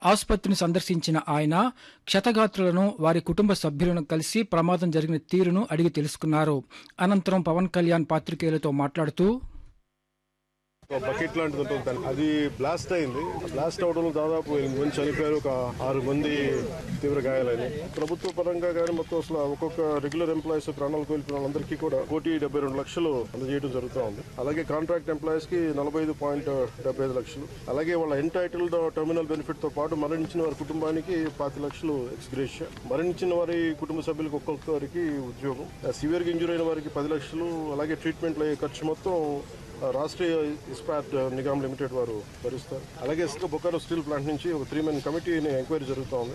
ఆసుపత్రిని సందర్శించిన ఆయన క్షతగాత్రులను వారి కుటుంబ సభ్యులను కలిసి ప్రమాదం జరిగిన తీరును అడిగి తెలుసుకున్నారు అనంతరం పవన్ కళ్యాణ్ పాత్రికేయులతో మాట్లాడుతూ ఒక బకెట్ లాంటిది ఉంటుంది దానికి అది బ్లాస్ట్ అయింది బ్లాస్ట్ అవడంలో దాదాపు ఎనిమిది మంది చనిపోయారు ఒక ఆరు మంది తీవ్ర గాయాలని ప్రభుత్వ పరంగా కానీ మొత్తం అసలు ఒక్కొక్క రెగ్యులర్ ఎంప్లాయీస్ ప్రాణాలు కోల్పోయిన వాళ్ళందరికీ కూడా కోటి డెబ్బై రెండు లక్షలు అందజేయడం జరుగుతూ ఉంది అలాగే కాంట్రాక్ట్ ఎంప్లాయీస్ కి నలభై ఐదు పాయింట్ డెబ్బై ఐదు లక్షలు అలాగే వాళ్ళ ఎంటైటిల్డ్ టర్మినల్ బెనిఫిట్ తో పాటు మరణించిన వారి కుటుంబానికి పాతి లక్షలు ఎక్స్గ్రేషియా మరణించిన వారి కుటుంబ సభ్యులకు ఒక్కొక్కరికి ఉద్యోగం సివియర్ గా ఇంజూర్ అయిన వారికి పది లక్షలు అలాగే ట్రీట్మెంట్ అయ్యే ఖర్చు మొత్తం రాష్ట్రీయ ఇస్పాట్ నిగమ్ లిమిటెడ్ వారు భరిస్తారు అలాగే బొకారో స్టీల్ ప్లాంట్ నుంచి ఒక త్రీ మెన్ కమిటీని ఎంక్వైరీ జరుగుతూ ఉంది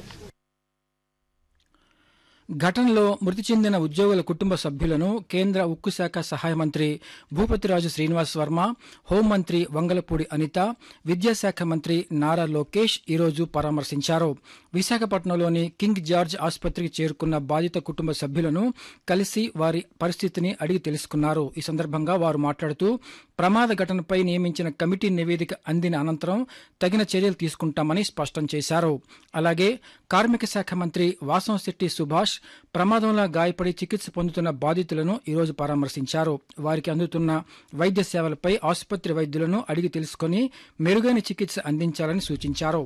ఘటనలో మృతి చెందిన ఉద్యోగుల కుటుంబ సభ్యులను కేంద్ర ఉక్కు శాఖ సహాయ మంత్రి భూపతిరాజు శ్రీనివాస్ వర్మ హోంమంత్రి వంగలపూడి అనిత విద్యాశాఖ మంత్రి నారా లోకేష్ ఈరోజు పరామర్శించారు విశాఖపట్నంలోని కింగ్ జార్జ్ ఆసుపత్రికి చేరుకున్న బాధిత కుటుంబ సభ్యులను కలిసి వారి పరిస్థితిని అడిగి తెలుసుకున్నారు ఈ సందర్భంగా వారు మాట్లాడుతూ ప్రమాద ఘటనపై నియమించిన కమిటీ నివేదిక అందిన అనంతరం తగిన చర్యలు తీసుకుంటామని స్పష్టం చేశారు అలాగే కార్మిక శాఖ మంత్రి వాసంశెట్టి సుభాష్ ప్రమాదంలో గాయపడి చికిత్స పొందుతున్న బాధితులను ఈరోజు పరామర్శించారు వారికి అందుతున్న వైద్య సేవలపై ఆసుపత్రి వైద్యులను అడిగి తెలుసుకుని మెరుగైన చికిత్స అందించాలని సూచించారు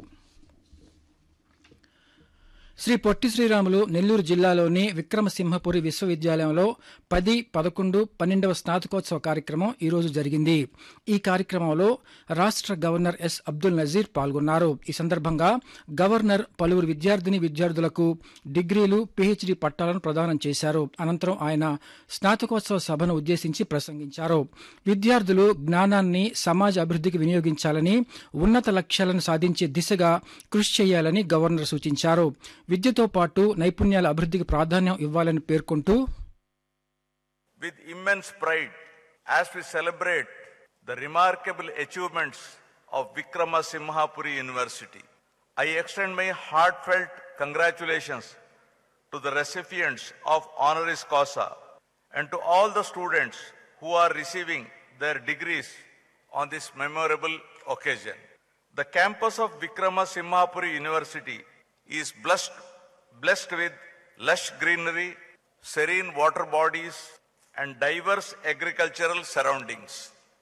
శ్రీ పొట్టి శ్రీరాములు నెల్లూరు జిల్లాలోని విక్రమసింహపురి విశ్వవిద్యాలయంలో పది పదకొండు పన్నెండవ స్నాతకోత్సవ కార్యక్రమం ఈరోజు జరిగింది ఈ కార్యక్రమంలో రాష్ట్ర గవర్నర్ ఎస్ అబ్దుల్ నజీర్ పాల్గొన్నారు ఈ సందర్భంగా గవర్నర్ పలువురు విద్యార్థిని విద్యార్థులకు డిగ్రీలు పీహెచ్డీ పట్టాలను ప్రదానం చేశారు అనంతరం ఆయన స్నాతకోత్సవ సభను ఉద్దేశించి ప్రసంగించారు విద్యార్థులు జ్ఞానాన్ని సమాజ అభివృద్ధికి వినియోగించాలని ఉన్నత లక్ష్యాలను సాధించే దిశగా కృషి చేయాలని గవర్నర్ సూచించారు విద్యతో పాటు నైపుణ్యాల అభివృద్ధికి ప్రాధాన్యం ఇవ్వాలని పేర్కొంటూ with immense pride as we celebrate the remarkable achievements of Vikrama Simhapuri University. I extend my heartfelt congratulations to the recipients of honoris causa and to all the students who are receiving their degrees on this memorable occasion. The campus of Vikrama Simhapuri University is blessed, blessed with lush greenery, serene water bodies, and diverse agricultural surroundings.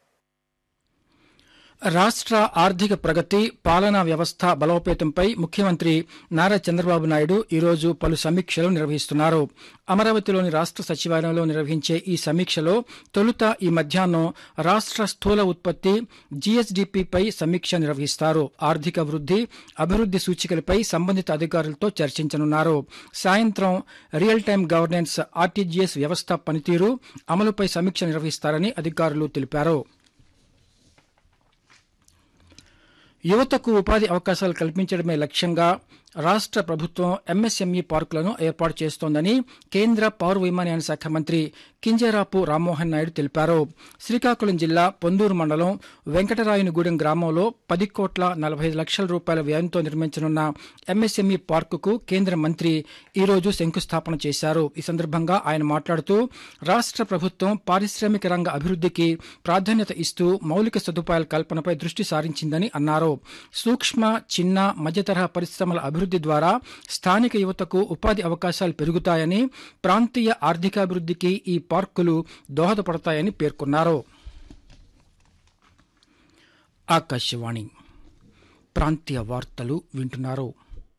రాష్ట్ర ఆర్థిక ప్రగతి పాలనా వ్యవస్థ బలోపేతంపై ముఖ్యమంత్రి నారా చంద్రబాబు నాయుడు ఈరోజు పలు సమీక్షలు నిర్వహిస్తున్నారు అమరావతిలోని రాష్ట్ర సచివాలయంలో నిర్వహించే ఈ సమీక్షలో తొలుత ఈ మధ్యాహ్నం రాష్ట్ర స్థూల ఉత్పత్తి జీఎస్డీపీపై సమీక్ష నిర్వహిస్తారు ఆర్థిక వృద్ధి అభివృద్ధి సూచికలపై సంబంధిత అధికారులతో చర్చించనున్నారు సాయంత్రం రియల్ టైం గవర్నెన్స్ ఆర్టీజీఎస్ వ్యవస్థ పనితీరు అమలుపై సమీక్ష నిర్వహిస్తారని అధికారులు తెలిపారు యువతకు ఉపాధి అవకాశాలు కల్పించడమే లక్ష్యంగా రాష్ట్ర ప్రభుత్వం ఎంఎస్ఎంఈ పార్కులను ఏర్పాటు చేస్తోందని కేంద్ర పౌర విమానయాన శాఖ మంత్రి కింజరాపు రామ్మోహన్ నాయుడు తెలిపారు శ్రీకాకుళం జిల్లా పొందూరు మండలం వెంకటరాయునిగూడెం గ్రామంలో పది కోట్ల నలభై ఐదు లక్షల రూపాయల వ్యయంతో నిర్మించనున్న ఎంఎస్ఎంఈ పార్కుకు కేంద్ర మంత్రి ఈరోజు శంకుస్థాపన చేశారు ఈ సందర్భంగా ఆయన మాట్లాడుతూ రాష్ట్ర ప్రభుత్వం పారిశ్రామిక రంగ అభివృద్ధికి ప్రాధాన్యత ఇస్తూ మౌలిక సదుపాయాల కల్పనపై దృష్టి సారించిందని అన్నారు సూక్ష్మ చిన్న మధ్యతరహా పరిశ్రమల అభివృద్ధి ద్వారా స్థానిక యువతకు ఉపాధి అవకాశాలు పెరుగుతాయని ప్రాంతీయ ఆర్థికాభివృద్ధికి ఈ పార్కులు దోహదపడతాయని పేర్కొన్నారు ఆకాశవాణి ప్రాంతీయ వార్తలు వింటున్నారు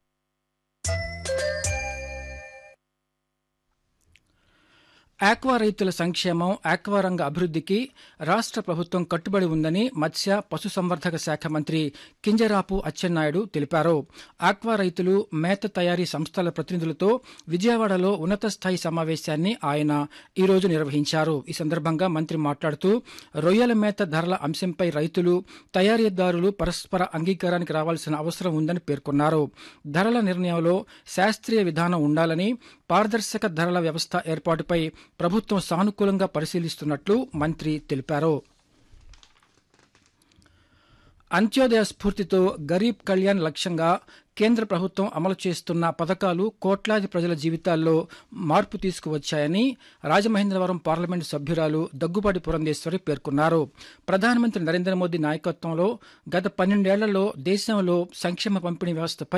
ఆక్వా రైతుల సంక్షేమం ఆక్వా రంగ అభివృద్ధికి రాష్ట్ర ప్రభుత్వం కట్టుబడి ఉందని మత్స్య పశుసంవర్ధక శాఖ మంత్రి కింజరాపు అచ్చెన్నాయుడు తెలిపారు ఆక్వా రైతులు మేత తయారీ సంస్థల ప్రతినిధులతో విజయవాడలో ఉన్నత స్థాయి సమావేశాన్ని ఆయన ఈరోజు నిర్వహించారు ఈ సందర్భంగా మంత్రి మాట్లాడుతూ రొయ్యల మేత ధరల అంశంపై రైతులు తయారీదారులు పరస్పర అంగీకారానికి రావాల్సిన అవసరం ఉందని పేర్కొన్నారు ధరల నిర్ణయంలో శాస్త్రీయ విధానం ఉండాలని పారదర్శక ధరల వ్యవస్థ ఏర్పాటుపై ప్రభుత్వం సానుకూలంగా పరిశీలిస్తున్నట్లు మంత్రి తెలిపారు అంత్యోదయ స్ఫూర్తితో గరీబ్ కళ్యాణ్ లక్ష్యంగా కేంద్ర ప్రభుత్వం అమలు చేస్తున్న పథకాలు కోట్లాది ప్రజల జీవితాల్లో మార్పు తీసుకువచ్చాయని రాజమహేంద్రవరం పార్లమెంటు సభ్యురాలు దగ్గుబాటి పురంధేశ్వరి పేర్కొన్నారు ప్రధానమంత్రి నరేంద్ర మోదీ నాయకత్వంలో గత పన్నెండేళ్లలో దేశంలో సంక్షేమ పంపిణీ వ్యవస్థపై